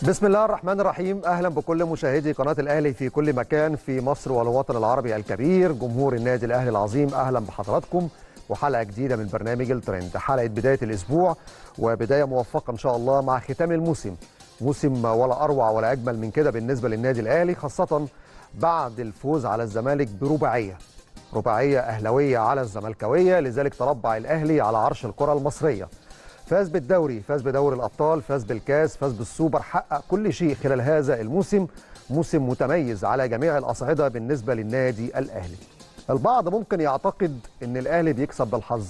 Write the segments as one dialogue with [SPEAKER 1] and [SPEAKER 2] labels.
[SPEAKER 1] بسم الله الرحمن الرحيم اهلا بكل مشاهدي قناه الاهلي في كل مكان في مصر والوطن العربي الكبير جمهور النادي الاهلي العظيم اهلا بحضراتكم وحلقه جديده من برنامج الترند حلقه بدايه الاسبوع وبدايه موفقه ان شاء الله مع ختام الموسم موسم ولا اروع ولا اجمل من كده بالنسبه للنادي الاهلي خاصه بعد الفوز على الزمالك برباعيه رباعيه اهلاويه على الزملكاويه لذلك تربع الاهلي على عرش الكره المصريه فاز بالدوري فاز بدوري الابطال فاز بالكاس فاز بالسوبر حقق كل شيء خلال هذا الموسم موسم متميز على جميع الاصعده بالنسبه للنادي الاهلي البعض ممكن يعتقد ان الاهلي بيكسب بالحظ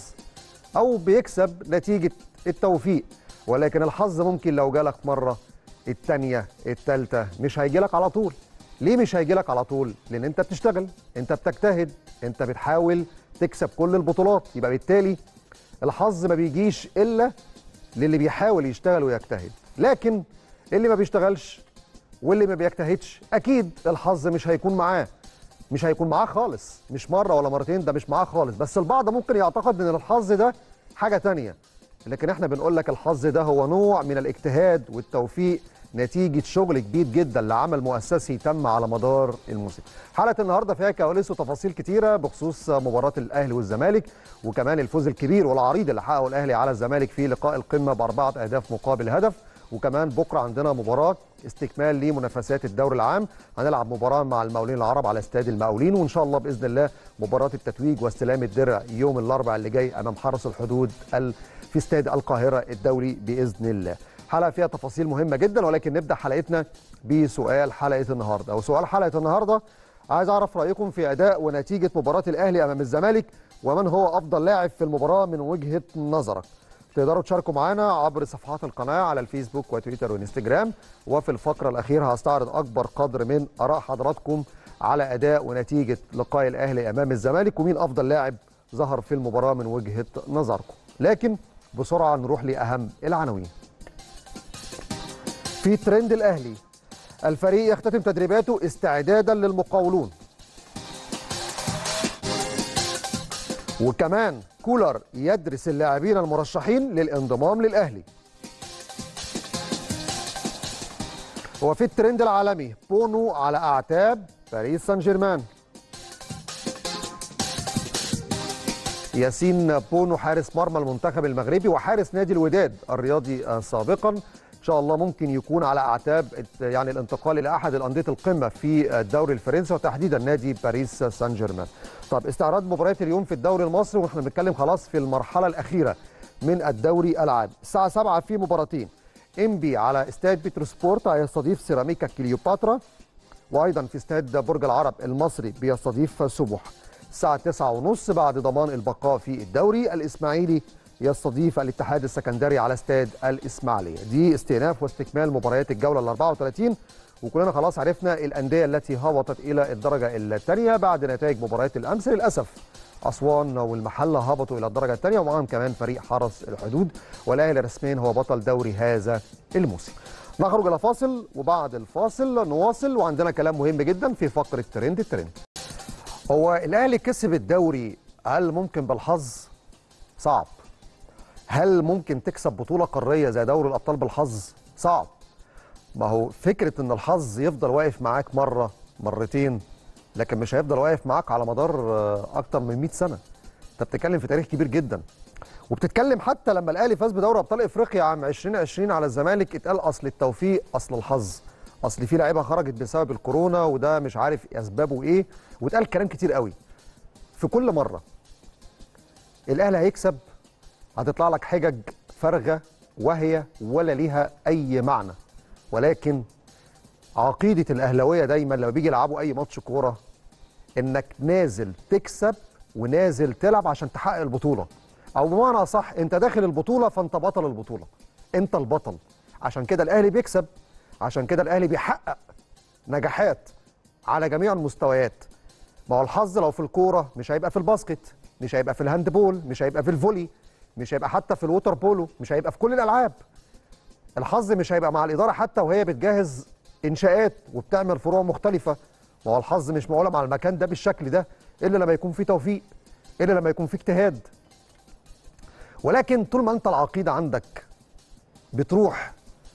[SPEAKER 1] او بيكسب نتيجه التوفيق ولكن الحظ ممكن لو جالك مره الثانيه الثالثه مش هيجي لك على طول ليه مش هيجي لك على طول لان انت بتشتغل انت بتجتهد انت بتحاول تكسب كل البطولات يبقى بالتالي الحظ ما بيجيش الا للي بيحاول يشتغل ويجتهد لكن اللي ما بيشتغلش واللي ما بيجتهدش اكيد الحظ مش هيكون معاه مش هيكون معاه خالص مش مره ولا مرتين ده مش معاه خالص بس البعض ممكن يعتقد ان الحظ ده حاجه تانية لكن احنا بنقول لك الحظ ده هو نوع من الاجتهاد والتوفيق نتيجة شغل كبير جدا لعمل مؤسسي تم على مدار الموسم. حلقة النهارده فيها كواليس وتفاصيل كتيرة بخصوص مباراة الأهلي والزمالك وكمان الفوز الكبير والعريض اللي حققه الأهلي على الزمالك في لقاء القمة بأربعة أهداف مقابل هدف وكمان بكرة عندنا مباراة استكمال لمنافسات الدوري العام هنلعب مباراة مع المقاولين العرب على استاد المقاولين وإن شاء الله بإذن الله مباراة التتويج واستلام الدرع يوم الأربعاء اللي جاي أمام حرس الحدود في استاد القاهرة الدوري بإذن الله. حلقه فيها تفاصيل مهمه جدا ولكن نبدا حلقتنا بسؤال حلقه النهارده او سؤال حلقه النهارده عايز اعرف رايكم في اداء ونتيجه مباراه الاهلي امام الزمالك ومن هو افضل لاعب في المباراه من وجهه نظرك تقدروا تشاركوا معنا عبر صفحات القناه على الفيسبوك وتويتر وانستجرام وفي الفقره الاخيره هستعرض اكبر قدر من اراء حضراتكم على اداء ونتيجه لقاء الاهلي امام الزمالك ومين افضل لاعب ظهر في المباراه من وجهه نظركم لكن بسرعه نروح لاهم العناوين في ترند الاهلي الفريق يختتم تدريباته استعدادا للمقاولون وكمان كولر يدرس اللاعبين المرشحين للانضمام للاهلي وفي الترند العالمي بونو على اعتاب باريس سان جيرمان ياسين بونو حارس مرمى المنتخب المغربي وحارس نادي الوداد الرياضي سابقا ان شاء الله ممكن يكون على اعتاب يعني الانتقال الى احد الانديه القمه في الدوري الفرنسي وتحديدا نادي باريس سان جيرمان. طب استعراض مباريات اليوم في الدوري المصري واحنا بنتكلم خلاص في المرحله الاخيره من الدوري العام. الساعه 7 في مباراتين انبي على استاد بيتروسبورت هيستضيف سيراميكا كليوباترا وايضا في استاد برج العرب المصري بيستضيف سموح. الساعه 9:30 بعد ضمان البقاء في الدوري الاسماعيلي يستضيف الاتحاد السكندري على استاد الاسماعيليه دي استئناف واستكمال مباريات الجوله ال 34 وكلنا خلاص عرفنا الانديه التي هبطت الى الدرجه الثانيه بعد نتائج مباريات الامس للاسف اسوان والمحله هبطوا الى الدرجه الثانيه ومعهم كمان فريق حرس الحدود والاهلي رسميا هو بطل دوري هذا الموسم نخرج الى فاصل وبعد الفاصل نواصل وعندنا كلام مهم جدا في فقره ترند الترند هو الاهلي كسب الدوري هل ممكن بالحظ صعب هل ممكن تكسب بطولة قارية زي دوري الأبطال بالحظ؟ صعب. ما هو فكرة إن الحظ يفضل واقف معاك مرة مرتين لكن مش هيفضل واقف معاك على مدار أكتر من 100 سنة. أنت بتتكلم في تاريخ كبير جدا. وبتتكلم حتى لما الأهلي فاز بدوري أبطال إفريقيا عام 2020 على الزمالك اتقال أصل التوفيق أصل الحظ. أصل في لعيبة خرجت بسبب الكورونا وده مش عارف أسبابه إيه واتقال كلام كتير قوي. في كل مرة الأهلي هيكسب هتطلع لك حجج فارغه وهي ولا ليها اي معنى ولكن عقيده الاهلاويه دايما لما بيجي يلعبوا اي ماتش كوره انك نازل تكسب ونازل تلعب عشان تحقق البطوله او بمعنى صح انت داخل البطوله فانت بطل البطوله انت البطل عشان كده الاهلي بيكسب عشان كده الاهلي بيحقق نجاحات على جميع المستويات ما هو الحظ لو في الكوره مش هيبقى في الباسكت مش هيبقى في الهاندبول مش هيبقى في الفولي مش هيبقى حتى في الووتر بولو مش هيبقى في كل الالعاب الحظ مش هيبقى مع الاداره حتى وهي بتجهز انشاءات وبتعمل فروع مختلفه ما هو الحظ مش معقوله مع المكان ده بالشكل ده الا لما يكون فيه توفيق الا لما يكون فيه اجتهاد ولكن طول ما انت العقيده عندك بتروح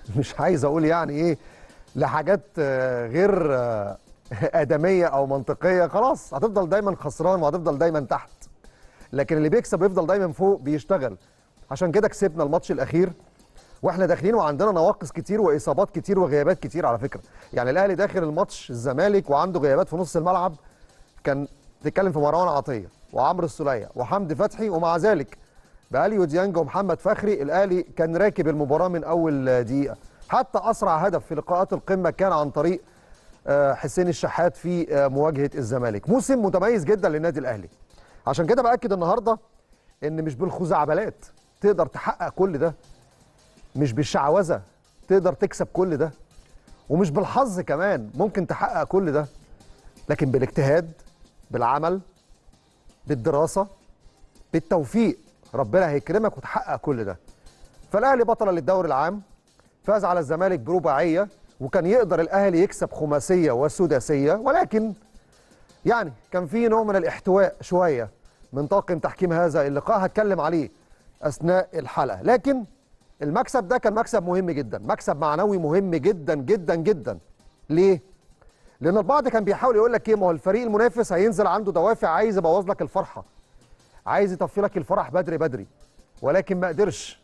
[SPEAKER 1] مش عايز اقول يعني ايه لحاجات آه، غير آه، ادميه او منطقيه خلاص هتفضل دايما خسران وهتفضل دايما تحت لكن اللي بيكسب يفضل دايما فوق بيشتغل عشان كده كسبنا الماتش الاخير واحنا داخلين وعندنا نواقص كتير واصابات كتير وغيابات كتير على فكره يعني الاهلي داخل الماتش الزمالك وعنده غيابات في نص الملعب كان تتكلم في مروان عطيه وعمرو السوليه وحمدي فتحي ومع ذلك بأليو ديانج ومحمد فخري الاهلي كان راكب المباراه من اول دقيقه حتى اسرع هدف في لقاءات القمه كان عن طريق آه، حسين الشحات في آه، مواجهه الزمالك موسم متميز جدا للنادي الاهلي عشان كده باكد النهارده ان مش بالخزعبلات تقدر تحقق كل ده مش بالشعوذه تقدر تكسب كل ده ومش بالحظ كمان ممكن تحقق كل ده لكن بالاجتهاد بالعمل بالدراسه بالتوفيق ربنا هيكرمك وتحقق كل ده فالاهلي بطل للدوري العام فاز على الزمالك برباعيه وكان يقدر الاهلي يكسب خماسيه وسداسيه ولكن يعني كان في نوع من الاحتواء شويه من طاقم تحكيم هذا اللقاء هتكلم عليه اثناء الحلقه لكن المكسب ده كان مكسب مهم جدا مكسب معنوي مهم جدا جدا جدا ليه لان البعض كان بيحاول يقول لك ايه ما هو الفريق المنافس هينزل عنده دوافع عايز يبوظ لك الفرحه عايز يطفي لك الفرح بدري بدري ولكن ما قدرش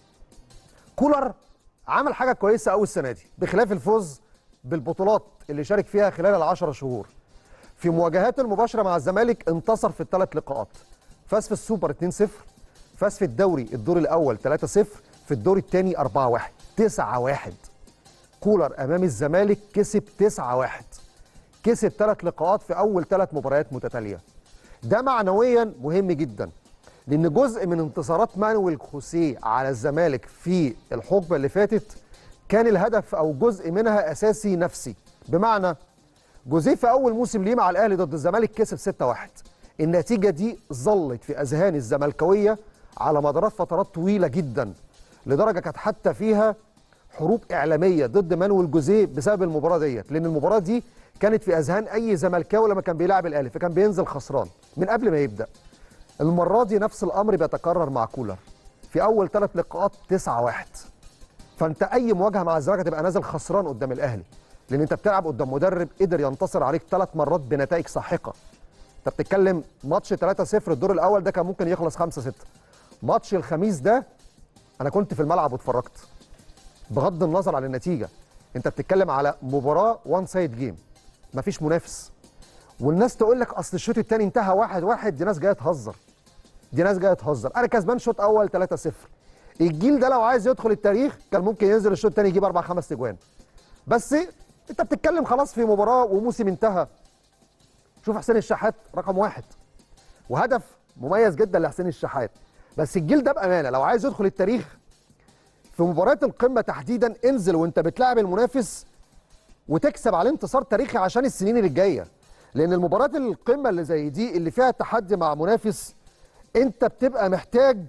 [SPEAKER 1] كولر عمل حاجه كويسه قوي السنه دي بخلاف الفوز بالبطولات اللي شارك فيها خلال العشر شهور في مواجهاته المباشره مع الزمالك انتصر في الثلاث لقاءات فاز في السوبر 2-0 فاز في الدوري الدور الاول 3-0 في الدور الثاني 4-1 9-1 كولر امام الزمالك كسب 9-1 كسب ثلاث لقاءات في اول ثلاث مباريات متتاليه ده معنويا مهم جدا لان جزء من انتصارات مانويل خوسيه على الزمالك في الحقبه اللي فاتت كان الهدف او جزء منها اساسي نفسي بمعنى جوزيه في اول موسم ليه مع الاهلي ضد الزمالك كسب 6-1 النتيجه دي ظلت في اذهان الزملكاويه على مدارات فترات طويله جدا لدرجه كانت حتى فيها حروب اعلاميه ضد مانويل جوزيه بسبب المباراه ديت لان المباراه دي كانت في اذهان اي زملكاوي لما كان بيلعب الاهلي فكان بينزل خسران من قبل ما يبدا المره دي نفس الامر بيتكرر مع كولر في اول ثلاث لقاءات 9 1 فانت اي مواجهه مع الزمالك هتبقى نازل خسران قدام الاهلي لان انت بتلعب قدام مدرب قدر ينتصر عليك ثلاث مرات بنتائج ساحقه انت بتتكلم ماتش 3-0 الدور الاول ده كان ممكن يخلص 5-6 ماتش الخميس ده انا كنت في الملعب واتفرجت بغض النظر عن النتيجه انت بتتكلم على مباراه وان سايد جيم مفيش منافس والناس تقول لك اصل الشوط الثاني انتهى واحد واحد دي ناس جايه تهزر دي ناس جايه تهزر انا كسبان شوط اول 3-0 الجيل ده لو عايز يدخل التاريخ كان ممكن ينزل الشوط الثاني يجيب اربع خمس اجوان بس انت بتتكلم خلاص في مباراه وموسم انتهى شوف حسين الشحات رقم واحد وهدف مميز جدا لحسين الشحات بس الجيل ده بامانه لو عايز يدخل التاريخ في مباريات القمه تحديدا انزل وانت بتلاعب المنافس وتكسب عليه انتصار تاريخي عشان السنين اللي جايه لان المباريات القمه اللي زي دي اللي فيها تحدي مع منافس انت بتبقى محتاج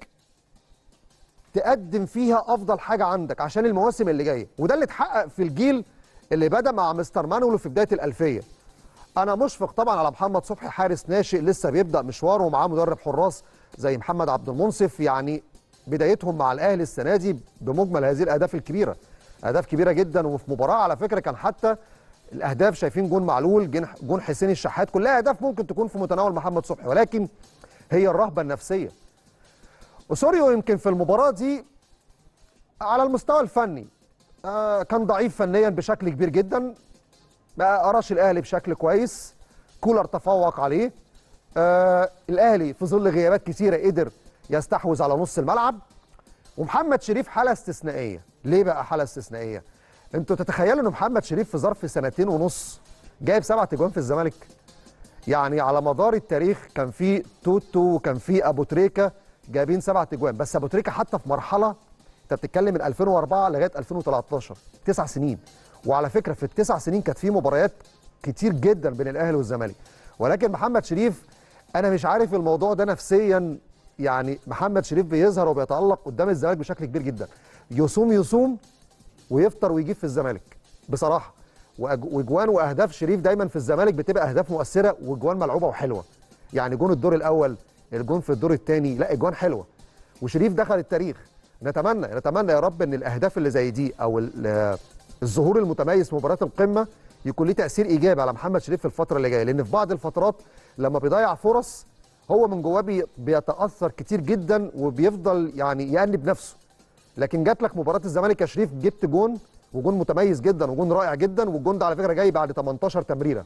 [SPEAKER 1] تقدم فيها افضل حاجه عندك عشان المواسم اللي جايه وده اللي اتحقق في الجيل اللي بدا مع مستر مانولو في بدايه الالفيه انا مشفق طبعا على محمد صبحي حارس ناشئ لسه بيبدا مشواره ومعاه مدرب حراس زي محمد عبد المنصف يعني بدايتهم مع الاهلي السنه دي بمجمل هذه الاهداف الكبيره اهداف كبيره جدا وفي مباراه على فكره كان حتى الاهداف شايفين جون معلول جون- جون حسين الشحات كلها اهداف ممكن تكون في متناول محمد صبحي ولكن هي الرهبه النفسيه اسوريو يمكن في المباراه دي على المستوى الفني آه كان ضعيف فنيا بشكل كبير جدا ما قراش الاهلي بشكل كويس كولر تفوق عليه آه الاهلي في ظل غيابات كثيره قدر يستحوذ على نص الملعب ومحمد شريف حاله استثنائيه ليه بقى حاله استثنائيه انتوا تتخيلوا ان محمد شريف في ظرف سنتين ونص جايب سبعة اجوان في الزمالك يعني على مدار التاريخ كان في توتو وكان في ابو تريكه جايبين سبعة اجوان بس ابو تريكه حتى في مرحله انت بتتكلم من 2004 لغايه 2013 تسع سنين وعلى فكره في التسع سنين كانت في مباريات كتير جدا بين الاهلي والزمالك ولكن محمد شريف انا مش عارف الموضوع ده نفسيا يعني محمد شريف بيظهر وبيتالق قدام الزمالك بشكل كبير جدا يصوم يصوم ويفطر ويجيب في الزمالك بصراحه وأج- واجوان واهداف شريف دايما في الزمالك بتبقى اهداف مؤثره واجوان ملعوبه وحلوه يعني جون الدور الاول الجون في الدور الثاني لا اجوان حلوه وشريف دخل التاريخ نتمنى نتمنى يا رب ان الاهداف اللي زي دي او ال- الظهور المتميز في مباراه القمه يكون ليه تاثير ايجابي على محمد شريف في الفتره اللي جايه لان في بعض الفترات لما بيضيع فرص هو من جواه بي- بيتاثر كتير جدا وبيفضل يعني يأنب نفسه لكن جات لك مباراه الزمالك يا شريف جبت جون وجون متميز جدا وجون رائع جدا والجون ده على فكره جاي بعد 18 تمريره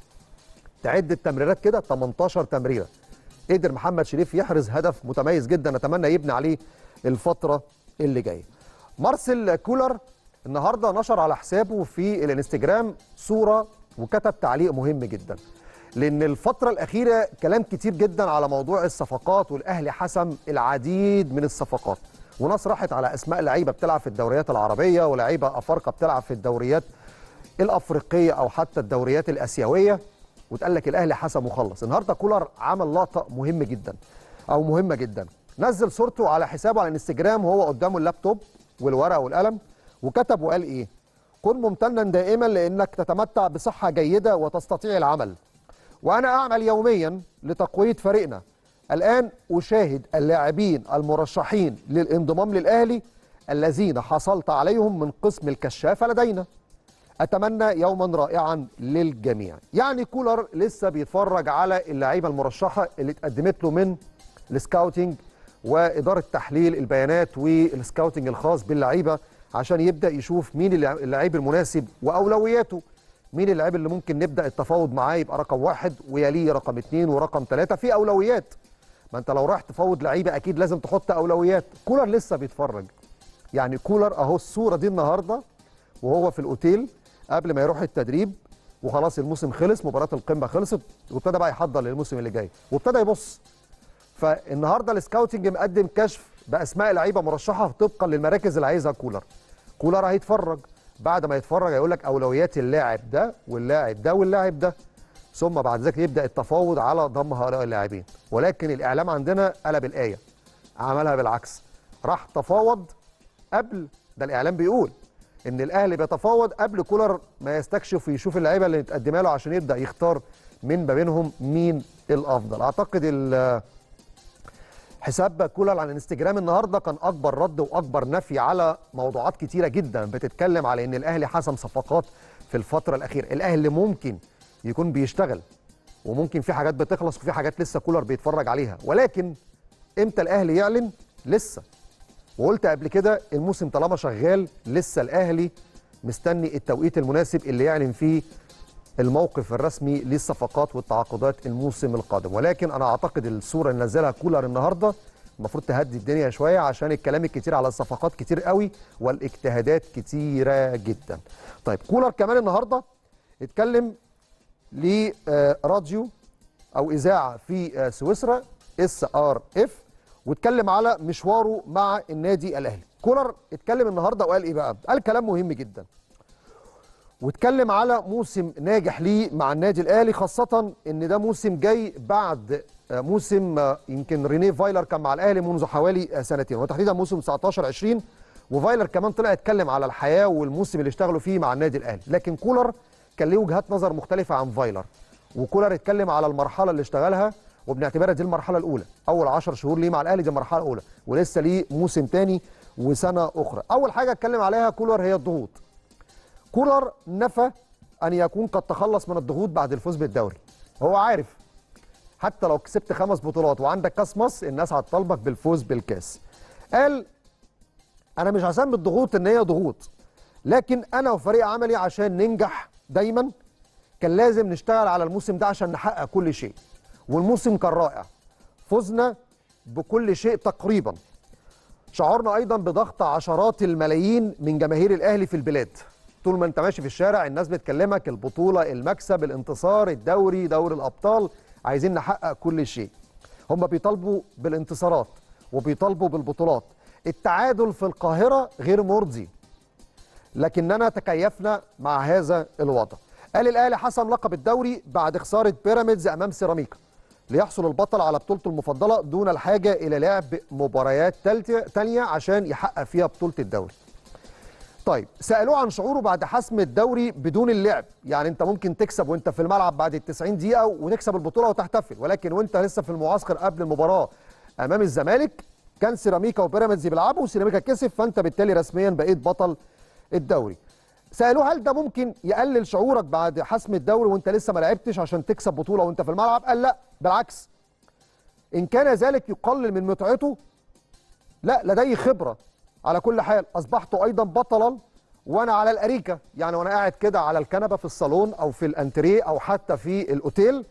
[SPEAKER 1] تعد التمريرات كده 18 تمريره قدر محمد شريف يحرز هدف متميز جدا نتمنى يبني عليه الفتره اللي جايه مارسيل كولر النهارده نشر على حسابه في الانستجرام صوره وكتب تعليق مهم جدا لان الفتره الاخيره كلام كتير جدا على موضوع الصفقات والاهلي حسم العديد من الصفقات وناس راحت على اسماء لعيبه بتلعب في الدوريات العربيه ولاعيبه افارقه بتلعب في الدوريات الافريقيه او حتى الدوريات الاسيويه وتقال لك الاهلي حسم وخلص النهارده كولر عمل لقطه مهم جدا او مهمه جدا نزل صورته على حسابه على الانستجرام وهو قدامه اللابتوب والورقه والقلم وكتب وقال ايه كن ممتنا دائما لانك تتمتع بصحه جيده وتستطيع العمل وانا اعمل يوميا لتقويه فريقنا الان اشاهد اللاعبين المرشحين للانضمام للاهلي الذين حصلت عليهم من قسم الكشافه لدينا اتمنى يوما رائعا للجميع يعني كولر لسه بيتفرج على اللعيبه المرشحه اللي اتقدمت له من السكاوتنج واداره تحليل البيانات والسكاوتنج الخاص باللعيبه عشان يبدا يشوف مين اللع- اللعيب المناسب واولوياته مين اللعيب اللي ممكن نبدا التفاوض معاه يبقى رقم واحد ويليه رقم اثنين ورقم ثلاثه في اولويات ما انت لو رايح تفاوض لعيبه اكيد لازم تحط اولويات كولر لسه بيتفرج يعني كولر اهو الصوره دي النهارده وهو في الاوتيل قبل ما يروح التدريب وخلاص الموسم خلص مباراه القمه خلصت وابتدى بقى يحضر للموسم اللي جاي وابتدى يبص فالنهارده السكاوتنج مقدم كشف باسماء لعيبه مرشحه طبقا للمراكز اللي عايزها كولر كولر هيتفرج بعد ما يتفرج هيقول لك اولويات اللاعب ده واللاعب ده واللاعب ده ثم بعد ذلك يبدا التفاوض على ضم هؤلاء اللاعبين ولكن الاعلام عندنا قلب الايه عملها بالعكس راح تفاوض قبل ده الاعلام بيقول ان الاهلي بيتفاوض قبل كولر ما يستكشف ويشوف اللعيبه اللي متقدمه له عشان يبدا يختار من ما بينهم مين الافضل اعتقد ال- حساب كولر على الانستجرام النهارده كان اكبر رد واكبر نفي على موضوعات كتيره جدا بتتكلم على ان الاهلي حسم صفقات في الفتره الاخيره الاهلي ممكن يكون بيشتغل وممكن في حاجات بتخلص وفي حاجات لسه كولر بيتفرج عليها ولكن امتى الاهلي يعلن لسه وقلت قبل كده الموسم طالما شغال لسه الاهلي مستني التوقيت المناسب اللي يعلن فيه الموقف الرسمي للصفقات والتعاقدات الموسم القادم ولكن انا اعتقد الصوره اللي نزلها كولر النهارده المفروض تهدي الدنيا شويه عشان الكلام الكتير على الصفقات كتير قوي والاجتهادات كتيره جدا طيب كولر كمان النهارده اتكلم لراديو او اذاعه في آه، سويسرا اس ار اف واتكلم على مشواره مع النادي الاهلي كولر اتكلم النهارده وقال ايه بقى قال كلام مهم جدا واتكلم على موسم ناجح ليه مع النادي الاهلي خاصه ان ده موسم جاي بعد آه، موسم آه، يمكن رينيه فايلر كان مع الاهلي منذ حوالي آه، سنتين وتحديدا موسم 19 20 وفايلر كمان طلع اتكلم على الحياه والموسم اللي اشتغلوا فيه مع النادي الاهلي لكن كولر كان ليه وجهات نظر مختلفه عن فايلر وكولر اتكلم على المرحله اللي اشتغلها وبنعتبرها دي المرحله الاولى اول 10 شهور ليه مع الاهلي دي المرحله الاولى ولسه ليه موسم تاني وسنه اخرى اول حاجه اتكلم عليها كولر هي الضغوط كولر نفى ان يكون قد تخلص من الضغوط بعد الفوز بالدوري هو عارف حتى لو كسبت خمس بطولات وعندك كاس مصر الناس هتطالبك بالفوز بالكاس قال انا مش هسمي الضغوط ان هي ضغوط لكن انا وفريق عملي عشان ننجح دايما كان لازم نشتغل على الموسم ده عشان نحقق كل شيء والموسم كان رائع فزنا بكل شيء تقريبا شعرنا ايضا بضغط عشرات الملايين من جماهير الاهلي في البلاد طول ما انت ماشي في الشارع الناس بتكلمك البطوله المكسب الانتصار الدوري دوري الابطال عايزين نحقق كل شيء هم بيطالبوا بالانتصارات وبيطالبوا بالبطولات التعادل في القاهره غير مرضي لكننا تكيفنا مع هذا الوضع قال الاهلي حسم لقب الدوري بعد خساره بيراميدز امام سيراميكا ليحصل البطل على بطولته المفضله دون الحاجه الى لعب مباريات تالتة- تانية عشان يحقق فيها بطوله الدوري طيب سالوه عن شعوره بعد حسم الدوري بدون اللعب يعني انت ممكن تكسب وانت في الملعب بعد ال 90 دقيقه وتكسب البطوله وتحتفل ولكن وانت لسه في المعسكر قبل المباراه امام الزمالك كان سيراميكا وبيراميدز بيلعبوا وسيراميكا كسب فانت بالتالي رسميا بقيت بطل الدوري سالوه هل ده ممكن يقلل شعورك بعد حسم الدوري وانت لسه ما لعبتش عشان تكسب بطوله وانت في الملعب قال لا بالعكس ان كان ذلك يقلل من متعته لا لدي خبره على كل حال اصبحت ايضا بطلا وانا على الاريكه يعني وانا قاعد كده على الكنبه في الصالون او في الانتريه او حتى في الاوتيل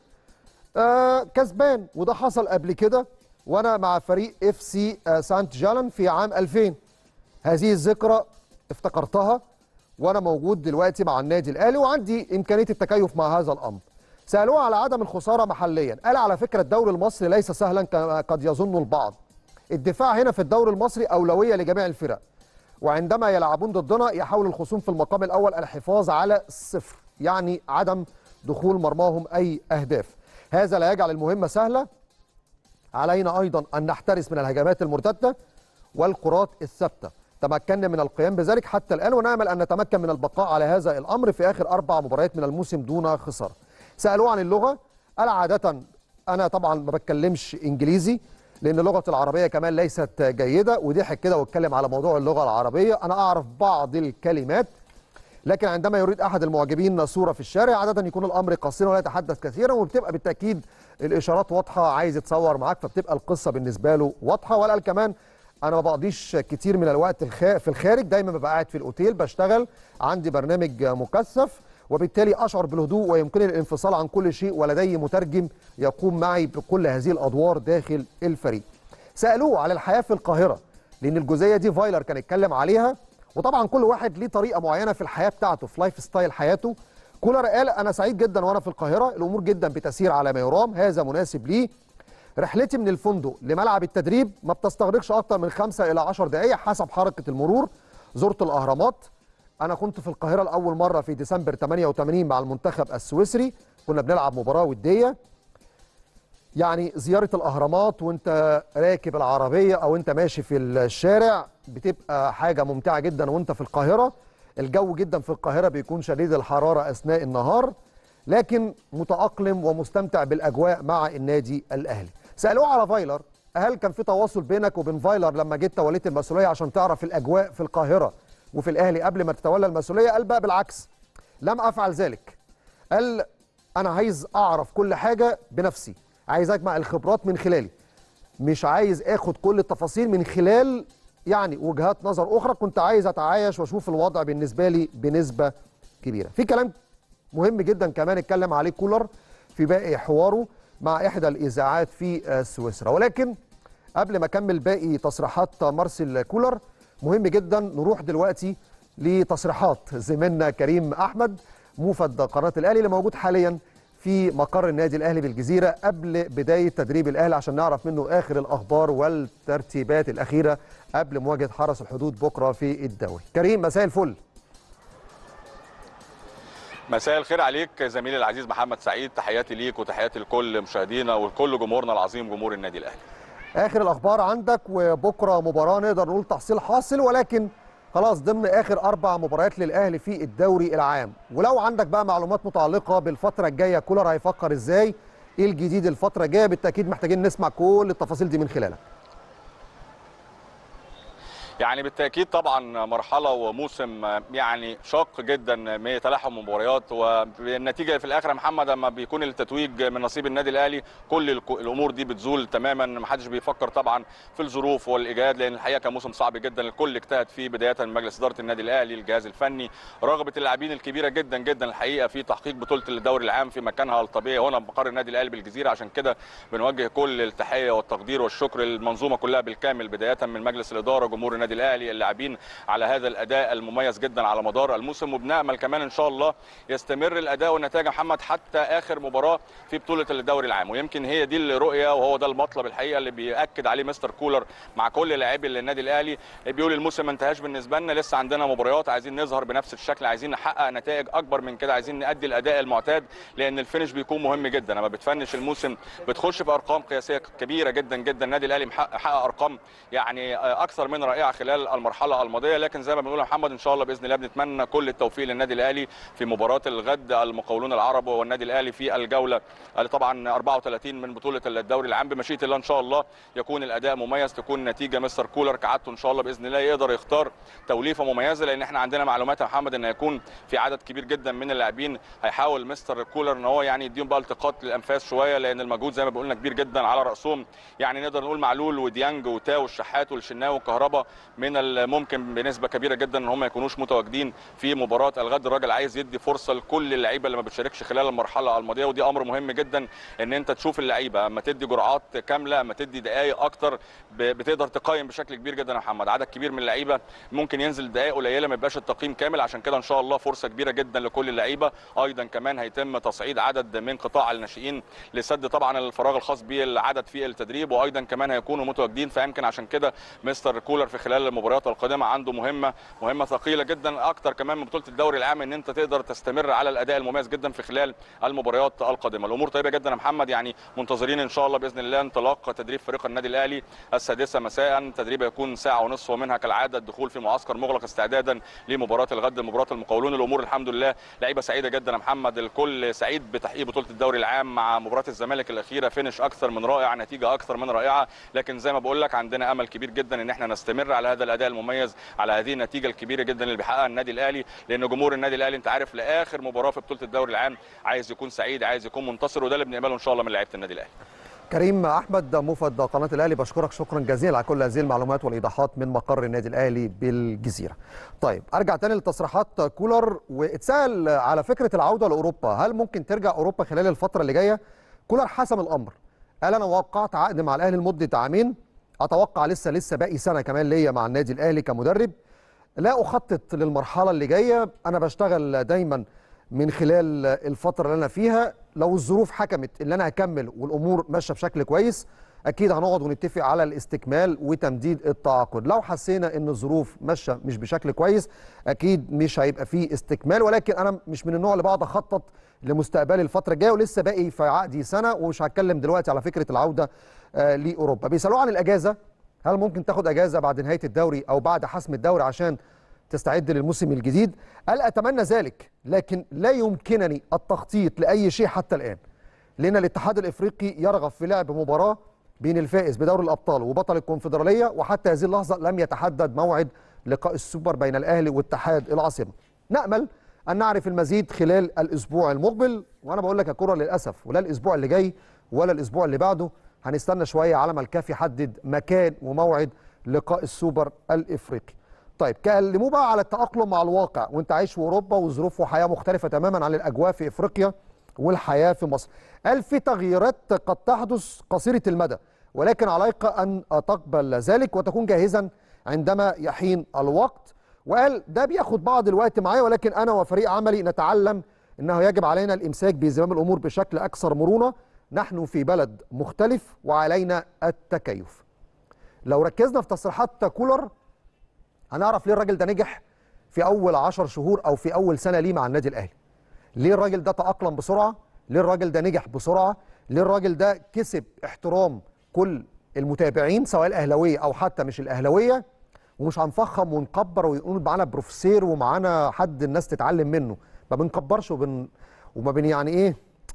[SPEAKER 1] آه كسبان وده حصل قبل كده وانا مع فريق اف سي آه سانت جالن في عام 2000 هذه الذكرى افتكرتها وانا موجود دلوقتي مع النادي الاهلي وعندي امكانيه التكيف مع هذا الامر سالوه على عدم الخساره محليا قال على فكره الدوري المصري ليس سهلا كما قد يظن البعض الدفاع هنا في الدوري المصري اولويه لجميع الفرق وعندما يلعبون ضدنا يحاول الخصوم في المقام الاول الحفاظ على الصفر يعني عدم دخول مرماهم اي اهداف هذا لا يجعل المهمه سهله علينا ايضا ان نحترس من الهجمات المرتده والكرات الثابته تمكنا من القيام بذلك حتى الان ونامل ان نتمكن من البقاء على هذا الامر في اخر اربع مباريات من الموسم دون خساره سالوه عن اللغه قال عاده انا طبعا ما بتكلمش انجليزي لان لغه العربيه كمان ليست جيده وضحك كده واتكلم على موضوع اللغه العربيه انا اعرف بعض الكلمات لكن عندما يريد احد المعجبين صوره في الشارع عاده يكون الامر قصيرا ولا يتحدث كثيرا وبتبقى بالتاكيد الاشارات واضحه عايز يتصور معاك فبتبقى القصه بالنسبه له واضحه ولا قال كمان انا ما بقضيش كتير من الوقت في الخارج دايما ببقى قاعد في الاوتيل بشتغل عندي برنامج مكثف وبالتالي اشعر بالهدوء ويمكنني الانفصال عن كل شيء ولدي مترجم يقوم معي بكل هذه الادوار داخل الفريق. سالوه على الحياه في القاهره لان الجزئيه دي فايلر كان اتكلم عليها وطبعا كل واحد ليه طريقه معينه في الحياه بتاعته في لايف ستايل حياته. كولر قال انا سعيد جدا وانا في القاهره الامور جدا بتسير على ما يرام هذا مناسب لي رحلتي من الفندق لملعب التدريب ما بتستغرقش اكتر من خمسة الى 10 دقائق حسب حركه المرور زرت الاهرامات انا كنت في القاهره لاول مره في ديسمبر 88 مع المنتخب السويسري كنا بنلعب مباراه وديه يعني زياره الاهرامات وانت راكب العربيه او انت ماشي في الشارع بتبقى حاجه ممتعه جدا وانت في القاهره الجو جدا في القاهره بيكون شديد الحراره اثناء النهار لكن متاقلم ومستمتع بالاجواء مع النادي الاهلي سالوه على فايلر هل كان في تواصل بينك وبين فايلر لما جيت توليت المسؤوليه عشان تعرف الاجواء في القاهره وفي الاهلي قبل ما تتولى المسؤوليه قال بقى بالعكس لم افعل ذلك قال انا عايز اعرف كل حاجه بنفسي عايز اجمع الخبرات من خلالي مش عايز اخد كل التفاصيل من خلال يعني وجهات نظر اخرى كنت عايز اتعايش واشوف الوضع بالنسبه لي بنسبه كبيره في كلام مهم جدا كمان اتكلم عليه كولر في باقي حواره مع احدى الاذاعات في سويسرا ولكن قبل ما اكمل باقي تصريحات مارسيل كولر مهم جدا نروح دلوقتي لتصريحات زميلنا كريم احمد موفد قناه الاهلي اللي موجود حاليا في مقر النادي الاهلي بالجزيره قبل بدايه تدريب الاهلي عشان نعرف منه اخر الاخبار والترتيبات الاخيره قبل مواجهه حرس الحدود بكره في الدوري. كريم مساء الفل.
[SPEAKER 2] مساء الخير عليك زميلي العزيز محمد سعيد تحياتي ليك وتحياتي لكل مشاهدينا ولكل جمهورنا العظيم جمهور النادي الاهلي.
[SPEAKER 1] اخر الاخبار عندك وبكره مباراه نقدر نقول تحصيل حاصل ولكن خلاص ضمن اخر اربع مباريات للاهلي في الدوري العام ولو عندك بقى معلومات متعلقه بالفتره الجايه كولر هيفكر ازاي ايه الجديد الفتره الجايه بالتاكيد محتاجين نسمع كل التفاصيل دي من خلالك
[SPEAKER 2] يعني بالتاكيد طبعا مرحله وموسم يعني شاق جدا من تلاحم مباريات والنتيجه في الاخر يا محمد لما بيكون التتويج من نصيب النادي الاهلي كل الامور دي بتزول تماما ما حدش بيفكر طبعا في الظروف والايجاد لان الحقيقه كان موسم صعب جدا الكل اجتهد فيه بدايه من مجلس اداره النادي الاهلي الجهاز الفني رغبه اللاعبين الكبيره جدا جدا الحقيقه في تحقيق بطوله الدوري العام في مكانها الطبيعي هنا مقر النادي الاهلي بالجزيره عشان كده بنوجه كل التحيه والتقدير والشكر للمنظومه كلها بالكامل بدايه من مجلس الاداره جمهور النادي الاهلي اللاعبين على هذا الاداء المميز جدا على مدار الموسم وبنامل كمان ان شاء الله يستمر الاداء والنتائج محمد حتى اخر مباراه في بطوله الدوري العام ويمكن هي دي الرؤيه وهو ده المطلب الحقيقه اللي بياكد عليه مستر كولر مع كل لاعبي النادي الاهلي بيقول الموسم ما انتهاش بالنسبه لنا لسه عندنا مباريات عايزين نظهر بنفس الشكل عايزين نحقق نتائج اكبر من كده عايزين نادي الاداء المعتاد لان الفينش بيكون مهم جدا لما بتفنش الموسم بتخش في ارقام قياسيه كبيره جدا جدا النادي الاهلي محقق ارقام يعني اكثر من رائعه خلال المرحله الماضيه لكن زي ما بنقول يا محمد ان شاء الله باذن الله بنتمنى كل التوفيق للنادي الاهلي في مباراه الغد المقاولون العرب والنادي الاهلي في الجوله طبعا 34 من بطوله الدوري العام بمشيئه الله ان شاء الله يكون الاداء مميز تكون نتيجه مستر كولر كعادته ان شاء الله باذن الله يقدر يختار توليفه مميزه لان احنا عندنا معلومات يا محمد ان هيكون في عدد كبير جدا من اللاعبين هيحاول مستر كولر ان هو يعني يديهم بقى التقاط للانفاس شويه لان المجهود زي ما بقولنا كبير جدا على راسهم يعني نقدر نقول معلول وديانج وتاو والشحات والشناوي والكهرباء من الممكن بنسبه كبيره جدا ان هم ما يكونوش متواجدين في مباراه الغد الراجل عايز يدي فرصه لكل اللعيبه اللي ما بتشاركش خلال المرحله الماضيه ودي امر مهم جدا ان انت تشوف اللعيبه اما تدي جرعات كامله اما تدي دقائق اكتر بتقدر تقيم بشكل كبير جدا يا محمد عدد كبير من اللعيبه ممكن ينزل دقائق قليله ما يبقاش التقييم كامل عشان كده ان شاء الله فرصه كبيره جدا لكل اللعيبه ايضا كمان هيتم تصعيد عدد من قطاع الناشئين لسد طبعا الفراغ الخاص بالعدد في التدريب وايضا كمان هيكونوا متواجدين فيمكن عشان كده مستر كولر في خلال المباريات القادمه عنده مهمه مهمه ثقيله جدا اكتر كمان من بطوله الدوري العام ان انت تقدر تستمر على الاداء المميز جدا في خلال المباريات القادمه الامور طيبه جدا يا محمد يعني منتظرين ان شاء الله باذن الله انطلاق تدريب فريق النادي الاهلي السادسه مساء تدريب يكون ساعه ونصف ومنها كالعاده الدخول في معسكر مغلق استعدادا لمباراه الغد مباراه المقاولون الامور الحمد لله لعيبه سعيده جدا يا محمد الكل سعيد بتحقيق بطوله الدوري العام مع مباراه الزمالك الاخيره فينش اكثر من رائع نتيجه اكثر من رائعه لكن زي ما بقول لك عندنا امل كبير جدا ان احنا نستمر على هذا الاداء المميز على هذه النتيجه الكبيره جدا اللي بيحققها النادي الاهلي لان جمهور النادي الاهلي انت عارف لاخر مباراه في بطوله الدوري العام عايز يكون سعيد عايز يكون منتصر وده اللي بنقبله ان شاء الله من لعيبه النادي الاهلي
[SPEAKER 1] كريم احمد موفد قناه الاهلي بشكرك شكرا جزيلا على كل هذه المعلومات والايضاحات من مقر النادي الاهلي بالجزيره. طيب ارجع تاني لتصريحات كولر واتسال على فكره العوده لاوروبا، هل ممكن ترجع اوروبا خلال الفتره اللي جايه؟ كولر حسم الامر. قال انا وقعت عقد مع الاهلي لمده عامين اتوقع لسه لسه باقي سنه كمان ليا مع النادي الاهلي كمدرب. لا اخطط للمرحله اللي جايه، انا بشتغل دايما من خلال الفتره اللي انا فيها لو الظروف حكمت ان انا هكمل والامور ماشيه بشكل كويس اكيد هنقعد ونتفق على الاستكمال وتمديد التعاقد لو حسينا ان الظروف ماشيه مش بشكل كويس اكيد مش هيبقى فيه استكمال ولكن انا مش من النوع اللي بقعد اخطط لمستقبلي الفتره الجايه ولسه باقي في عقدي سنه ومش هتكلم دلوقتي على فكره العوده آه لاوروبا بيسالوه عن الاجازه هل ممكن تاخد اجازه بعد نهايه الدوري او بعد حسم الدوري عشان تستعد للموسم الجديد قال أتمنى ذلك لكن لا يمكنني التخطيط لأي شيء حتى الآن لأن الاتحاد الإفريقي يرغب في لعب مباراة بين الفائز بدوري الأبطال وبطل الكونفدرالية وحتى هذه اللحظة لم يتحدد موعد لقاء السوبر بين الأهلي واتحاد العاصمة نأمل أن نعرف المزيد خلال الأسبوع المقبل وأنا بقول لك يا كرة للأسف ولا الأسبوع اللي جاي ولا الأسبوع اللي بعده هنستنى شوية على ما الكاف يحدد مكان وموعد لقاء السوبر الإفريقي طيب كلموه بقى على التأقلم مع الواقع وانت عايش في اوروبا وظروف وحياه مختلفه تماما عن الاجواء في افريقيا والحياه في مصر. قال في تغييرات قد تحدث قصيره المدى ولكن عليك ان تقبل ذلك وتكون جاهزا عندما يحين الوقت وقال ده بياخد بعض الوقت معايا ولكن انا وفريق عملي نتعلم انه يجب علينا الامساك بزمام الامور بشكل اكثر مرونه نحن في بلد مختلف وعلينا التكيف. لو ركزنا في تصريحات كولر هنعرف ليه الراجل ده نجح في اول عشر شهور او في اول سنه ليه مع النادي الاهلي ليه الراجل ده تاقلم بسرعه ليه الراجل ده نجح بسرعه ليه الراجل ده كسب احترام كل المتابعين سواء الاهلاويه او حتى مش الاهلاويه ومش هنفخم ونكبر ونقول معانا بروفيسير ومعانا حد الناس تتعلم منه ما بنكبرش وبن وما بن يعني ايه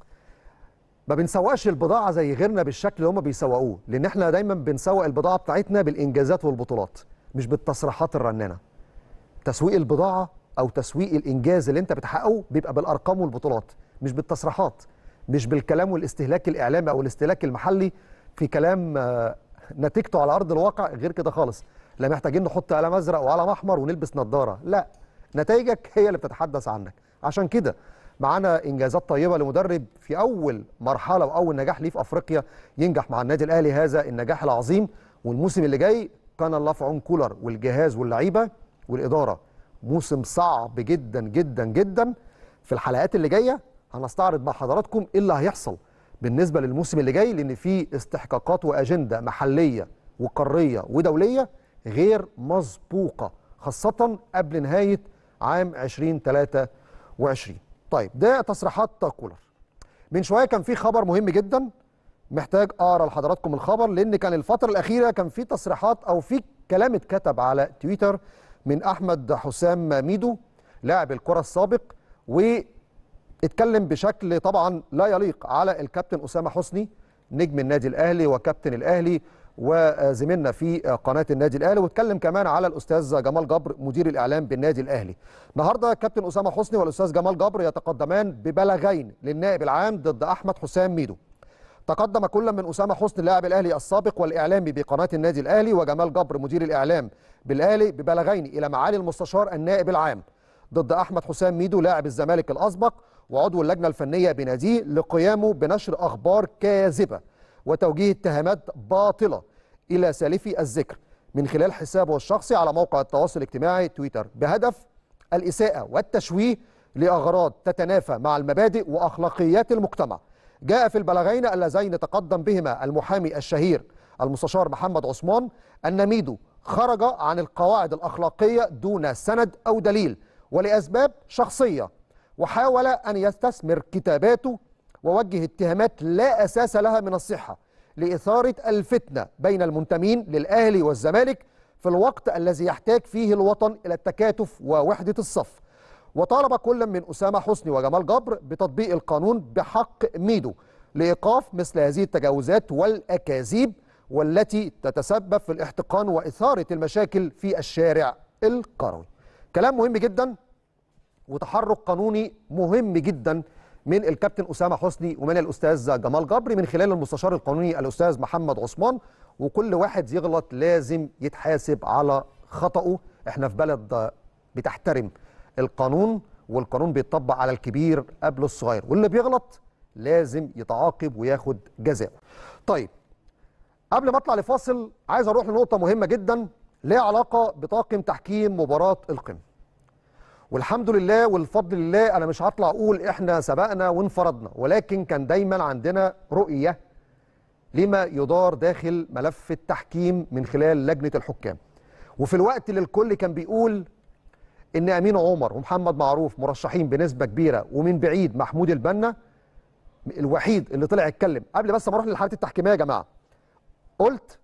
[SPEAKER 1] ما بنسوقش البضاعه زي غيرنا بالشكل اللي هم بيسوقوه لان احنا دايما بنسوق البضاعه بتاعتنا بالانجازات والبطولات مش بالتصريحات الرنانه تسويق البضاعه او تسويق الانجاز اللي انت بتحققه بيبقى بالارقام والبطولات مش بالتصريحات مش بالكلام والاستهلاك الاعلامي او الاستهلاك المحلي في كلام نتيجته على ارض الواقع غير كده خالص لا محتاجين نحط قلم ازرق وقلم احمر ونلبس نظاره لا نتائجك هي اللي بتتحدث عنك عشان كده معانا انجازات طيبه لمدرب في اول مرحله واول نجاح ليه في افريقيا ينجح مع النادي الاهلي هذا النجاح العظيم والموسم اللي جاي كان الله في عون كولر والجهاز واللعيبه والاداره موسم صعب جدا جدا جدا في الحلقات اللي جايه هنستعرض مع حضراتكم ايه اللي هيحصل بالنسبه للموسم اللي جاي لان في استحقاقات واجنده محليه وقاريه ودوليه غير مسبوقه خاصه قبل نهايه عام 2023 طيب ده تصريحات كولر من شويه كان في خبر مهم جدا محتاج اقرا لحضراتكم الخبر لان كان الفتره الاخيره كان في تصريحات او في كلام اتكتب على تويتر من احمد حسام ميدو لاعب الكره السابق واتكلم بشكل طبعا لا يليق على الكابتن اسامه حسني نجم النادي الاهلي وكابتن الاهلي وزميلنا في قناه النادي الاهلي واتكلم كمان على الاستاذ جمال جبر مدير الاعلام بالنادي الاهلي. النهارده كابتن اسامه حسني والاستاذ جمال جبر يتقدمان ببلاغين للنائب العام ضد احمد حسام ميدو. تقدم كل من اسامه حسني اللاعب الاهلي السابق والاعلامي بقناه النادي الاهلي وجمال جبر مدير الاعلام بالاهلي ببلاغين الى معالي المستشار النائب العام ضد احمد حسام ميدو لاعب الزمالك الاسبق وعضو اللجنه الفنيه بناديه لقيامه بنشر اخبار كاذبه وتوجيه اتهامات باطله الى سالفي الذكر من خلال حسابه الشخصي على موقع التواصل الاجتماعي تويتر بهدف الاساءه والتشويه لاغراض تتنافى مع المبادئ واخلاقيات المجتمع. جاء في البلاغين اللذين تقدم بهما المحامي الشهير المستشار محمد عثمان ان ميدو خرج عن القواعد الاخلاقيه دون سند او دليل ولاسباب شخصيه وحاول ان يستثمر كتاباته ووجه اتهامات لا اساس لها من الصحه لاثاره الفتنه بين المنتمين للاهلي والزمالك في الوقت الذي يحتاج فيه الوطن الى التكاتف ووحده الصف. وطالب كل من اسامه حسني وجمال جبر بتطبيق القانون بحق ميدو لايقاف مثل هذه التجاوزات والاكاذيب والتي تتسبب في الاحتقان واثاره المشاكل في الشارع القروي. كلام مهم جدا وتحرك قانوني مهم جدا من الكابتن اسامه حسني ومن الاستاذ جمال جبر من خلال المستشار القانوني الاستاذ محمد عثمان وكل واحد يغلط لازم يتحاسب على خطأه احنا في بلد بتحترم القانون والقانون بيتطبق على الكبير قبل الصغير واللي بيغلط لازم يتعاقب وياخد جزاء طيب قبل ما اطلع لفاصل عايز اروح لنقطه مهمه جدا ليها علاقه بطاقم تحكيم مباراه القمه والحمد لله والفضل لله انا مش هطلع اقول احنا سبقنا وانفرضنا ولكن كان دايما عندنا رؤيه لما يدار داخل ملف التحكيم من خلال لجنه الحكام وفي الوقت اللي الكل كان بيقول ان امين عمر ومحمد معروف مرشحين بنسبه كبيره ومن بعيد محمود البنا الوحيد اللي طلع يتكلم قبل بس ما اروح للحالات التحكيميه يا جماعه قلت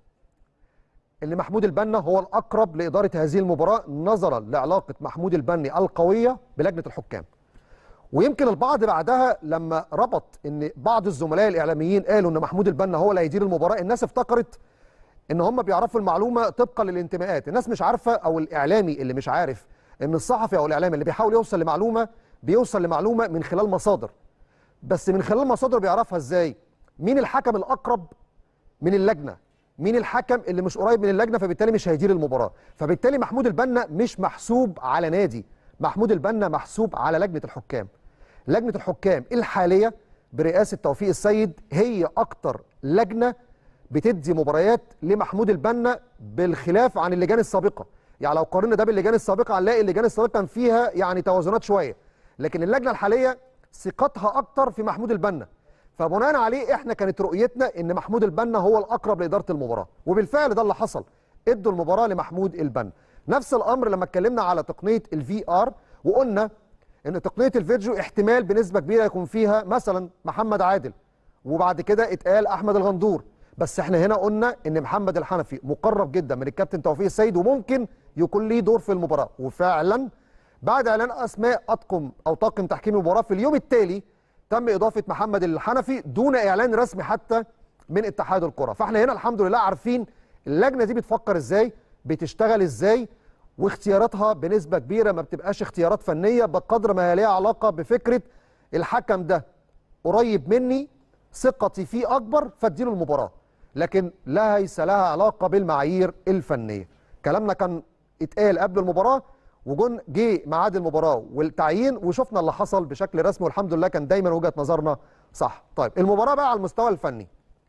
[SPEAKER 1] ان محمود البنا هو الاقرب لاداره هذه المباراه نظرا لعلاقه محمود البني القويه بلجنه الحكام ويمكن البعض بعدها لما ربط ان بعض الزملاء الاعلاميين قالوا ان محمود البنا هو اللي هيدير المباراه الناس افتكرت ان هم بيعرفوا المعلومه طبقا للانتماءات الناس مش عارفه او الاعلامي اللي مش عارف ان الصحفي او الاعلامي اللي بيحاول يوصل لمعلومه بيوصل لمعلومه من خلال مصادر بس من خلال مصادر بيعرفها ازاي مين الحكم الاقرب من اللجنه مين الحكم اللي مش قريب من اللجنه فبالتالي مش هيدير المباراه فبالتالي محمود البنا مش محسوب على نادي محمود البنا محسوب على لجنه الحكام لجنه الحكام الحاليه برئاسه توفيق السيد هي اكتر لجنه بتدي مباريات لمحمود البنا بالخلاف عن اللجان السابقه يعني لو قارنا ده باللجان السابقه هنلاقي اللجان السابقه كان فيها يعني توازنات شويه لكن اللجنه الحاليه ثقتها اكتر في محمود البنا فبناء عليه احنا كانت رؤيتنا ان محمود البنا هو الاقرب لاداره المباراه وبالفعل ده اللي حصل ادوا المباراه لمحمود البنا نفس الامر لما اتكلمنا على تقنيه الفي ار وقلنا ان تقنيه الفيديو احتمال بنسبه كبيره يكون فيها مثلا محمد عادل وبعد كده اتقال احمد الغندور بس احنا هنا قلنا ان محمد الحنفي مقرب جدا من الكابتن توفيق السيد وممكن يكون ليه دور في المباراه وفعلا بعد اعلان اسماء اطقم او طاقم تحكيم المباراه في اليوم التالي تم اضافه محمد الحنفي دون اعلان رسمي حتى من اتحاد الكره فاحنا هنا الحمد لله عارفين اللجنه دي بتفكر ازاي بتشتغل ازاي واختياراتها بنسبه كبيره ما بتبقاش اختيارات فنيه بقدر ما هي ليها علاقه بفكره الحكم ده قريب مني ثقتي فيه اكبر فاديله المباراه لكن ليس لها علاقه بالمعايير الفنيه كلامنا كان اتقال قبل المباراه وجون جه ميعاد المباراه والتعيين وشفنا اللي حصل بشكل رسمي والحمد لله كان دايما وجهه نظرنا صح طيب المباراه بقى على المستوى الفني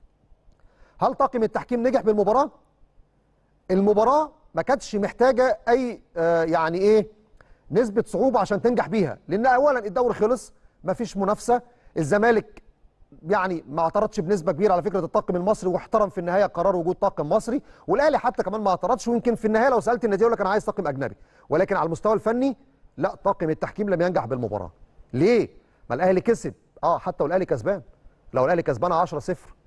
[SPEAKER 1] هل طاقم التحكيم نجح بالمباراه المباراه ما كانتش محتاجه اي آه يعني ايه نسبه صعوبه عشان تنجح بيها لان اولا الدوري خلص ما فيش منافسه الزمالك يعني ما اعترضش بنسبه كبيره على فكره الطاقم المصري واحترم في النهايه قرار وجود طاقم مصري والاهلي حتى كمان ما اعترضش ويمكن في النهايه لو سالت النادي يقول لك انا عايز طاقم اجنبي ولكن على المستوى الفني لا طاقم التحكيم لم ينجح بالمباراه ليه ما الاهلي كسب اه حتى والاهلي كسبان لو الاهلي كسبان 10 0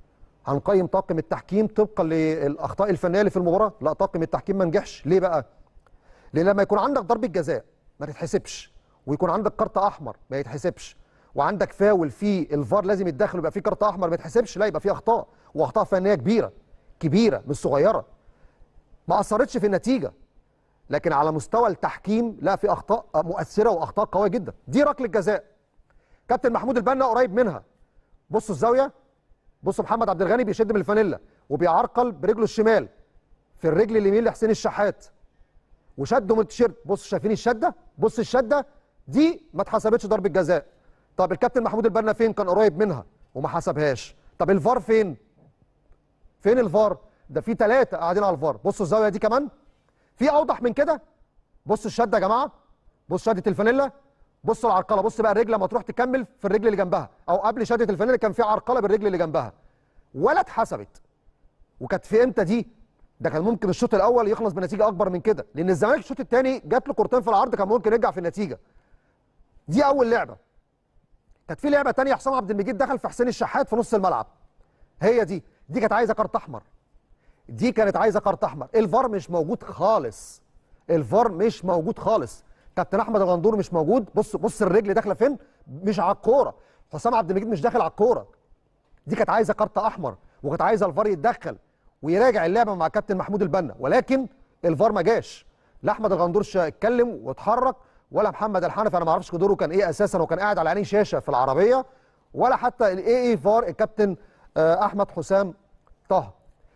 [SPEAKER 1] هنقيم طاقم التحكيم طبقا للاخطاء الفنيه اللي في المباراه لا طاقم التحكيم ما نجحش ليه بقى لان لما يكون عندك ضربه جزاء ما تتحسبش ويكون عندك كارت احمر ما يتحسبش وعندك فاول في الفار لازم يتدخل ويبقى في كارت احمر ما يتحسبش لا يبقى في اخطاء واخطاء فنيه كبيره كبيره مش صغيره ما اثرتش في النتيجه لكن على مستوى التحكيم لا في اخطاء مؤثره واخطاء قويه جدا دي ركله جزاء كابتن محمود البنا قريب منها بصوا الزاويه بصوا محمد عبد الغني بيشد من الفانيلا وبيعرقل برجله الشمال في الرجل اليمين لحسين الشحات وشده من التيشيرت بصوا شايفين الشده بص الشده دي ما اتحسبتش ضربه جزاء طب الكابتن محمود البنا فين كان قريب منها وما حسبهاش طب الفار فين فين الفار ده في ثلاثه قاعدين على الفار بصوا الزاويه دي كمان في اوضح من كده بصوا الشده يا جماعه بص شده الفانيلا بصوا العرقله بص بقى الرجل لما تروح تكمل في الرجل اللي جنبها او قبل شده الفانيلا كان في عرقله بالرجل اللي جنبها ولا اتحسبت وكانت في امتى دي ده كان ممكن الشوط الاول يخلص بنتيجه اكبر من كده لان الزمالك الشوط الثاني جات له كورتين في العرض كان ممكن يرجع في النتيجه دي اول لعبه كانت في لعبه ثانيه حسام عبد المجيد دخل في حسين الشحات في نص الملعب هي دي دي كانت عايزه كارت احمر دي كانت عايزه كارت احمر الفار مش موجود خالص الفار مش موجود خالص كابتن احمد الغندور مش موجود بص بص الرجل داخله فين مش على الكوره حسام عبد المجيد مش داخل على الكوره دي كانت عايزه كارت احمر وكانت عايزه الفار يتدخل ويراجع اللعبه مع كابتن محمود البنا ولكن الفار ما جاش لا احمد الغندور اتكلم واتحرك ولا محمد الحنفي انا ما اعرفش دوره كان ايه اساسا وكان قاعد على عينيه شاشه في العربيه ولا حتى الاي اي فار الكابتن احمد حسام طه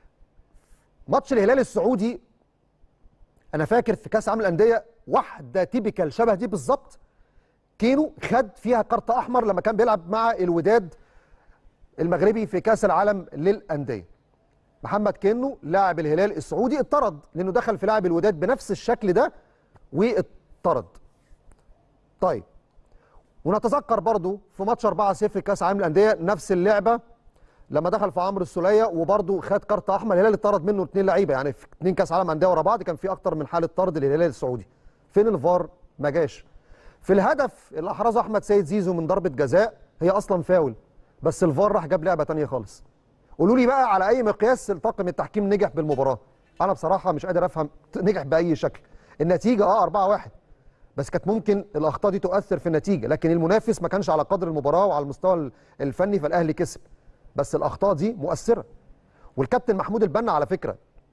[SPEAKER 1] ماتش الهلال السعودي انا فاكر في كاس عالم الانديه واحده تيبيكال شبه دي بالظبط كينو خد فيها كارت احمر لما كان بيلعب مع الوداد المغربي في كاس العالم للانديه محمد كينو لاعب الهلال السعودي اتطرد لانه دخل في لاعب الوداد بنفس الشكل ده واتطرد طيب ونتذكر برضو في ماتش 4-0 كاس عالم الانديه نفس اللعبه لما دخل في عمرو السوليه وبرضو خد كارت احمر الهلال اتطرد منه اثنين لعيبه يعني في اثنين كاس عالم انديه ورا بعض كان في اكتر من حاله طرد للهلال السعودي فين الفار ما جاش في الهدف اللي احرزه احمد سيد زيزو من ضربه جزاء هي اصلا فاول بس الفار راح جاب لعبه ثانيه خالص قولوا لي بقى على اي مقياس طاقم التحكيم نجح بالمباراه انا بصراحه مش قادر افهم نجح باي شكل النتيجه اه 4 1 بس كانت ممكن الاخطاء دي تؤثر في النتيجه لكن المنافس ما كانش على قدر المباراه وعلى المستوى الفني فالاهلي كسب بس الاخطاء دي مؤثره والكابتن محمود البنا على فكره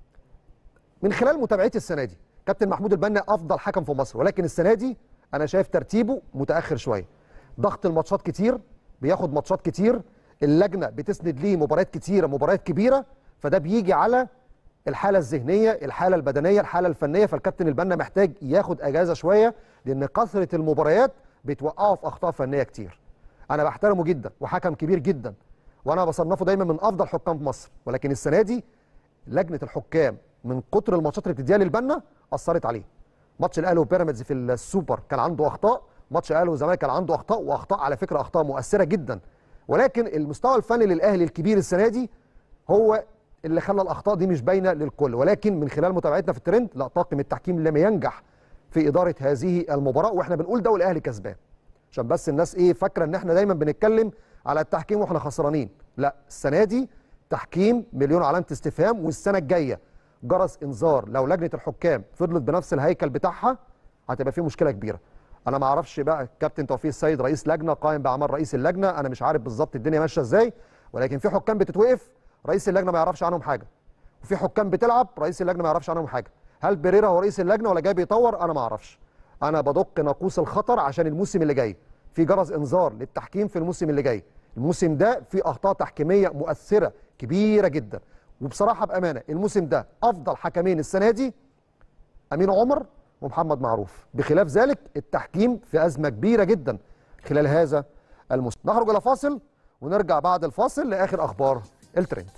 [SPEAKER 1] من خلال متابعتي السنه دي كابتن محمود البنا افضل حكم في مصر ولكن السنه دي انا شايف ترتيبه متاخر شويه ضغط الماتشات كتير بياخد ماتشات كتير اللجنه بتسند ليه مباريات كتيره مباريات كبيره فده بيجي على الحاله الذهنيه الحاله البدنيه الحاله الفنيه فالكابتن البنا محتاج ياخد اجازه شويه لان كثره المباريات بتوقعه في اخطاء فنيه كتير انا بحترمه جدا وحكم كبير جدا وانا بصنفه دايما من افضل حكام في مصر ولكن السنه دي لجنه الحكام من كتر الماتشات اللي بتديها للبنا اثرت عليه ماتش الاهلي وبيراميدز في السوبر كان عنده اخطاء ماتش الاهلي والزمالك كان عنده اخطاء واخطاء على فكره اخطاء مؤثره جدا ولكن المستوى الفني للاهلي الكبير السنه دي هو اللي خلى الاخطاء دي مش باينه للكل ولكن من خلال متابعتنا في الترند لا طاقم التحكيم لم ينجح في اداره هذه المباراه واحنا بنقول ده والاهلي كسبان عشان بس الناس ايه فاكره ان احنا دايما بنتكلم على التحكيم واحنا خسرانين لا السنه دي تحكيم مليون علامه استفهام والسنه الجايه جرس انذار لو لجنه الحكام فضلت بنفس الهيكل بتاعها هتبقى في مشكله كبيره انا ما اعرفش بقى كابتن توفيق السيد رئيس لجنه قائم باعمال رئيس اللجنه انا مش عارف بالظبط الدنيا ماشيه ازاي ولكن في حكام بتتوقف رئيس اللجنه ما يعرفش عنهم حاجه وفي حكام بتلعب رئيس اللجنه ما يعرفش عنهم حاجه هل بيريرا هو رئيس اللجنه ولا جاي بيطور انا ما اعرفش انا بدق ناقوس الخطر عشان الموسم اللي جاي في جرس انذار للتحكيم في الموسم اللي جاي الموسم ده في اخطاء تحكيميه مؤثره كبيره جدا وبصراحه بامانه الموسم ده افضل حكمين السنه دي امين عمر ومحمد معروف بخلاف ذلك التحكيم في ازمه كبيره جدا خلال هذا الموسم نخرج الى فاصل ونرجع بعد الفاصل لاخر اخبار الترند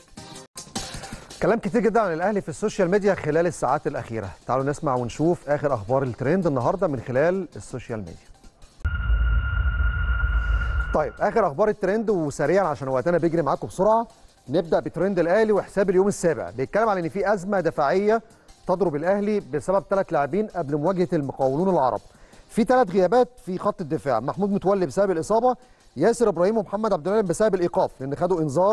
[SPEAKER 1] كلام كتير جدا عن الاهلي في السوشيال ميديا خلال الساعات الاخيره تعالوا نسمع ونشوف اخر اخبار الترند النهارده من خلال السوشيال ميديا طيب اخر اخبار الترند وسريعا عشان وقتنا بيجري معاكم بسرعه نبدا بترند الاهلي وحساب اليوم السابع بيتكلم على ان في ازمه دفاعيه تضرب الاهلي بسبب ثلاث لاعبين قبل مواجهه المقاولون العرب في ثلاث غيابات في خط الدفاع محمود متولي بسبب الاصابه ياسر ابراهيم ومحمد عبد المنعم بسبب الايقاف لان خدوا انذار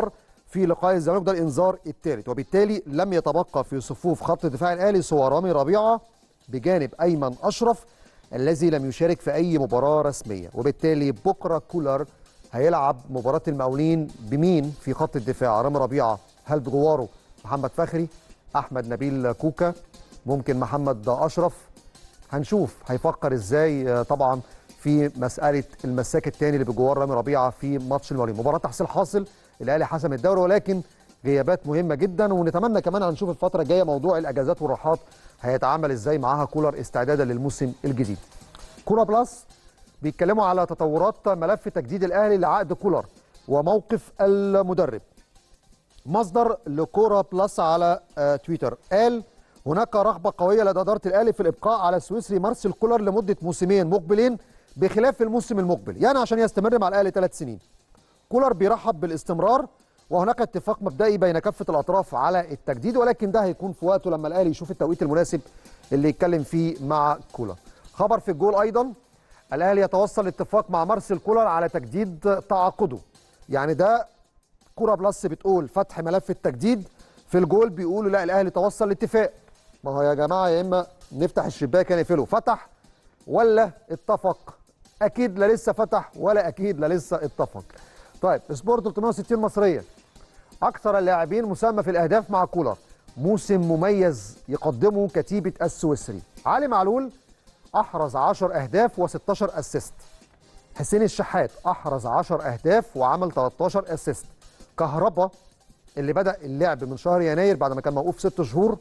[SPEAKER 1] في لقاء الزمالك ده الانذار الثالث وبالتالي لم يتبقى في صفوف خط دفاع الاهلي سوى رامي ربيعه بجانب ايمن اشرف الذي لم يشارك في اي مباراه رسميه وبالتالي بكره كولر هيلعب مباراه المقاولين بمين في خط الدفاع رامي ربيعه هل بجواره محمد فخري احمد نبيل كوكا ممكن محمد اشرف هنشوف هيفكر ازاي آه، طبعا في مساله المساك الثاني اللي بجوار رامي ربيعه في ماتش المقاولين مباراه تحصيل حاصل الاهلي حسم الدوري ولكن غيابات مهمه جدا ونتمنى كمان هنشوف الفتره الجايه موضوع الاجازات والراحات هيتعامل ازاي معاها كولر استعدادا للموسم الجديد كوره بلس بيتكلموا على تطورات ملف تجديد الاهلي لعقد كولر وموقف المدرب مصدر لكوره بلس على آه، تويتر قال هناك رغبه قويه لدى اداره الاهلي في الابقاء على السويسري مارسيل كولر لمده موسمين مقبلين بخلاف الموسم المقبل يعني عشان يستمر مع الاهلي ثلاث سنين كولر بيرحب بالاستمرار وهناك اتفاق مبدئي بين كافه الاطراف على التجديد ولكن ده هيكون في وقته لما الاهلي يشوف التوقيت المناسب اللي يتكلم فيه مع كولر خبر في الجول ايضا الاهلي يتوصل لاتفاق مع مارسيل كولر على تجديد تعاقده يعني ده كوره بلس بتقول فتح ملف التجديد في الجول بيقولوا لا الاهلي توصل لاتفاق ما هو يا جماعه يا اما نفتح الشباك نقفله فتح ولا اتفق اكيد لا لسه فتح ولا اكيد لا لسه اتفق طيب سبورت 360 مصريه اكثر اللاعبين مساهمه في الاهداف مع كولر موسم مميز يقدمه كتيبه السويسري علي معلول احرز 10 اهداف و16 اسيست حسين الشحات احرز 10 اهداف وعمل 13 اسيست كهربا اللي بدا اللعب من شهر يناير بعد ما كان موقوف 6 شهور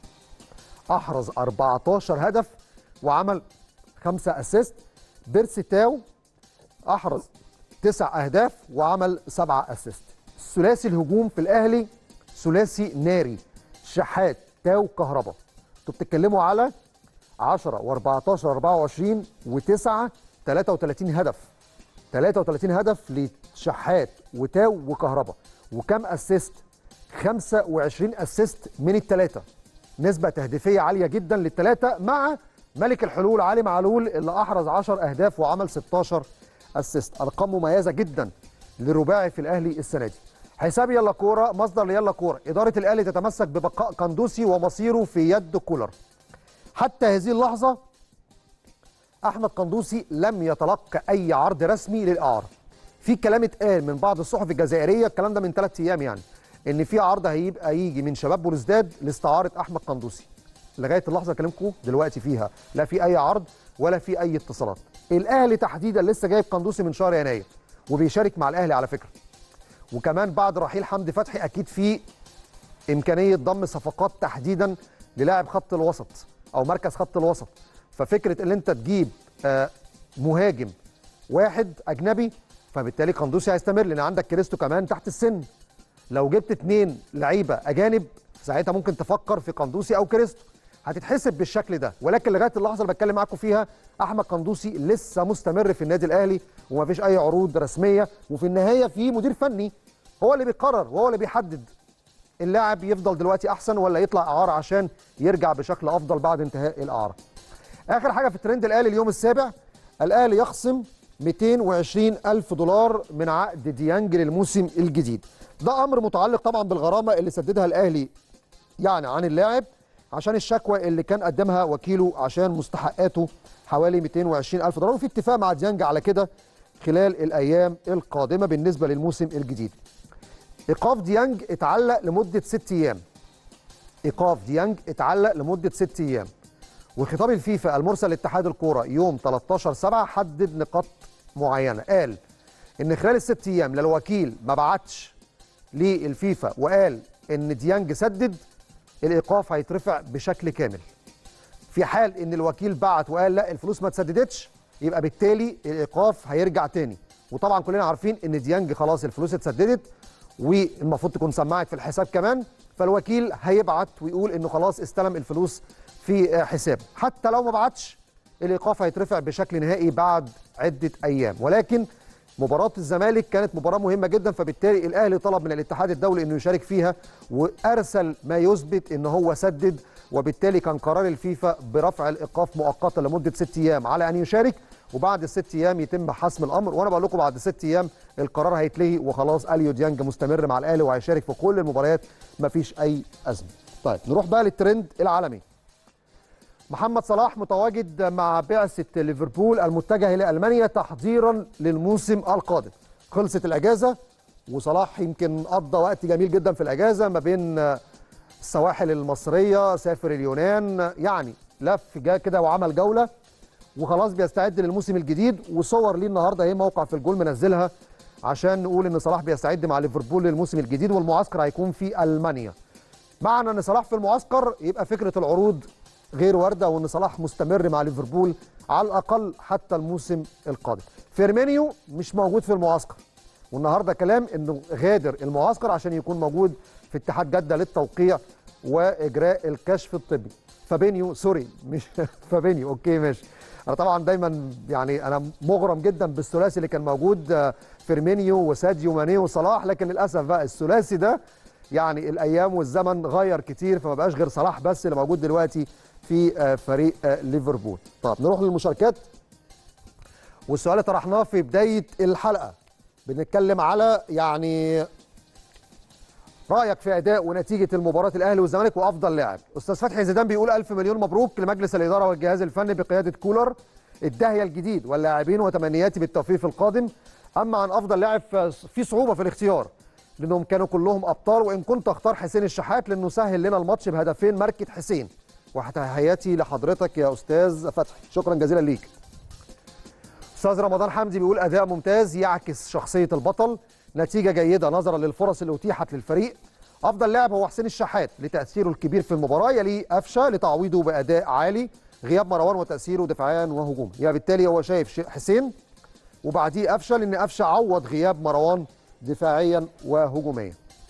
[SPEAKER 1] احرز 14 هدف وعمل 5 اسيست بيرسي تاو احرز 9 اهداف وعمل 7 اسيست ثلاثي الهجوم في الاهلي ثلاثي ناري شحات تاو كهربا انتوا بتتكلموا على 10 و14 24 و9 33 هدف 33 هدف لشحات وتاو وكهربا وكم اسيست 25 اسيست من الثلاثه نسبه تهديفيه عاليه جدا للثلاثه مع ملك الحلول علي معلول اللي احرز 10 اهداف وعمل 16 اسيست ارقام مميزه جدا للرباعي في الاهلي السنه دي حساب يلا كوره مصدر ليلا كوره اداره الاهلي تتمسك ببقاء قندوسي ومصيره في يد كولر حتى هذه اللحظه احمد قندوسي لم يتلقى اي عرض رسمي للاعاره في كلام اتقال من بعض الصحف الجزائريه الكلام ده من ثلاث ايام يعني ان في عرض هيبقى يجي من شباب بولوزداد لاستعاره احمد قندوسي لغايه اللحظه كلامكم دلوقتي فيها لا في اي عرض ولا في اي اتصالات الاهلي تحديدا لسه جايب قندوسي من شهر يناير وبيشارك مع الاهلي على فكره وكمان بعد رحيل حمدي فتحي اكيد في امكانيه ضم صفقات تحديدا للاعب خط الوسط او مركز خط الوسط ففكره ان انت تجيب آه، مهاجم واحد اجنبي فبالتالي قندوسي هيستمر لان عندك كريستو كمان تحت السن لو جبت اتنين لعيبه اجانب ساعتها ممكن تفكر في قندوسي او كريستو هتتحسب بالشكل ده ولكن لغايه اللحظه اللي بتكلم معاكم فيها احمد قندوسي لسه مستمر في النادي الاهلي ومفيش اي عروض رسميه وفي النهايه في مدير فني هو اللي بيقرر وهو اللي بيحدد اللاعب يفضل دلوقتي احسن ولا يطلع اعاره عشان يرجع بشكل افضل بعد انتهاء الاعاره اخر حاجه في الترند الاهلي اليوم السابع الاهلي يخصم 220 الف دولار من عقد ديانج للموسم الجديد ده امر متعلق طبعا بالغرامه اللي سددها الاهلي يعني عن اللاعب عشان الشكوى اللي كان قدمها وكيله عشان مستحقاته حوالي 220 الف دولار وفي اتفاق مع ديانج على كده خلال الايام القادمه بالنسبه للموسم الجديد ايقاف ديانج اتعلق لمده ست ايام ايقاف ديانج اتعلق لمده ست ايام وخطاب الفيفا المرسل لاتحاد الكوره يوم 13 7 حدد نقاط معينه قال ان خلال الست ايام لا الوكيل ما بعتش للفيفا وقال ان ديانج سدد الايقاف هيترفع بشكل كامل في حال ان الوكيل بعت وقال لا الفلوس ما اتسددتش يبقى بالتالي الايقاف هيرجع تاني وطبعا كلنا عارفين ان ديانج خلاص الفلوس اتسددت والمفروض تكون سمعت في الحساب كمان فالوكيل هيبعت ويقول انه خلاص استلم الفلوس في حساب حتى لو ما بعتش الايقاف هيترفع بشكل نهائي بعد عده ايام ولكن مباراة الزمالك كانت مباراة مهمة جدا فبالتالي الأهلي طلب من الاتحاد الدولي أنه يشارك فيها وأرسل ما يثبت أنه هو سدد وبالتالي كان قرار الفيفا برفع الإيقاف مؤقتا لمدة ست أيام على أن يشارك وبعد الست ايام يتم حسم الامر وانا بقول لكم بعد ست ايام القرار هيتلغي وخلاص اليو ديانج مستمر مع الاهلي وهيشارك في كل المباريات مفيش اي ازمه طيب نروح بقى للترند العالمي محمد صلاح متواجد مع بعثة ليفربول المتجهة إلى ألمانيا تحضيرا للموسم القادم خلصت الأجازة وصلاح يمكن قضى وقت جميل جدا في الأجازة ما بين السواحل المصرية سافر اليونان يعني لف جا كده وعمل جولة وخلاص بيستعد للموسم الجديد وصور ليه النهارده اهي موقع في الجول منزلها عشان نقول ان صلاح بيستعد مع ليفربول للموسم الجديد والمعسكر هيكون في المانيا. معنى ان صلاح في المعسكر يبقى فكره العروض غير وارده وان صلاح مستمر مع ليفربول على الاقل حتى الموسم القادم. فيرمينيو مش موجود في المعسكر والنهارده كلام انه غادر المعسكر عشان يكون موجود في اتحاد جده للتوقيع واجراء الكشف الطبي. فابينيو سوري مش فابينيو اوكي ماشي. انا طبعا دايما يعني انا مغرم جدا بالثلاثي اللي كان موجود فيرمينيو وساديو ماني وصلاح لكن للاسف بقى الثلاثي ده يعني الايام والزمن غير كتير فما بقاش غير صلاح بس اللي موجود دلوقتي في فريق ليفربول طب نروح للمشاركات والسؤال اللي طرحناه في بدايه الحلقه بنتكلم على يعني رايك في اداء ونتيجه المباراه الاهلي والزمالك وافضل لاعب استاذ فتحي زيدان بيقول الف مليون مبروك لمجلس الاداره والجهاز الفني بقياده كولر الداهيه الجديد واللاعبين وتمنياتي بالتوفيق في القادم اما عن افضل لاعب في صعوبه في الاختيار لانهم كانوا كلهم ابطال وان كنت اختار حسين الشحات لانه سهل لنا الماتش بهدفين ماركه حسين وتحياتي لحضرتك يا استاذ فتحي شكرا جزيلا ليك استاذ رمضان حمدي بيقول اداء ممتاز يعكس شخصيه البطل نتيجه جيده نظرا للفرص اللي اتيحت للفريق افضل لاعب هو حسين الشحات لتاثيره الكبير في المباراه يليه قفشه لتعويضه باداء عالي غياب مروان وتاثيره دفاعيا وهجوما يعني بالتالي هو شايف حسين وبعديه قفشه لان قفشه عوض غياب مروان دفاعيا وهجوميا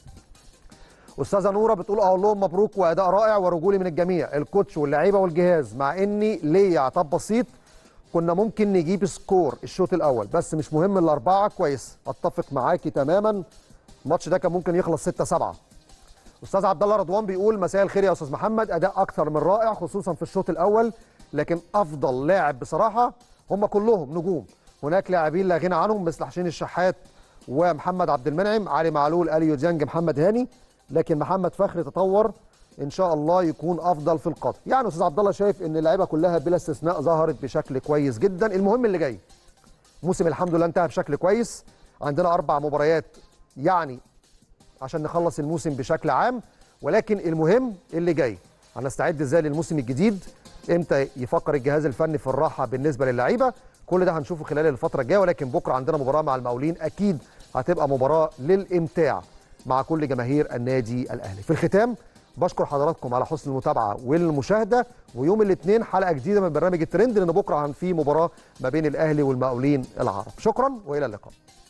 [SPEAKER 1] استاذه نوره بتقول اقول لهم مبروك واداء رائع ورجولي من الجميع الكوتش واللعيبه والجهاز مع اني ليا عتاب بسيط كنا ممكن نجيب سكور الشوط الاول بس مش مهم الاربعه كويس اتفق معاكي تماما الماتش ده كان ممكن يخلص 6 7 استاذ عبد الله رضوان بيقول مساء الخير يا استاذ محمد اداء اكثر من رائع خصوصا في الشوط الاول لكن افضل لاعب بصراحه هم كلهم نجوم هناك لاعبين لا غنى عنهم مثل حسين الشحات ومحمد عبد المنعم علي معلول اليو ديانج محمد هاني لكن محمد فخري تطور ان شاء الله يكون افضل في القادم يعني استاذ عبد الله شايف ان اللعيبه كلها بلا استثناء ظهرت بشكل كويس جدا المهم اللي جاي موسم الحمد لله انتهى بشكل كويس عندنا اربع مباريات يعني عشان نخلص الموسم بشكل عام ولكن المهم اللي جاي هنستعد ازاي للموسم الجديد امتى يفكر الجهاز الفني في الراحه بالنسبه للعيبه كل ده هنشوفه خلال الفتره الجايه ولكن بكره عندنا مباراه مع المقاولين اكيد هتبقى مباراه للامتاع مع كل جماهير النادي الاهلي في الختام بشكر حضراتكم على حسن المتابعه والمشاهده ويوم الاثنين حلقه جديده من برنامج الترند لان بكره في مباراه ما بين الاهلي والمقاولين العرب شكرا والى اللقاء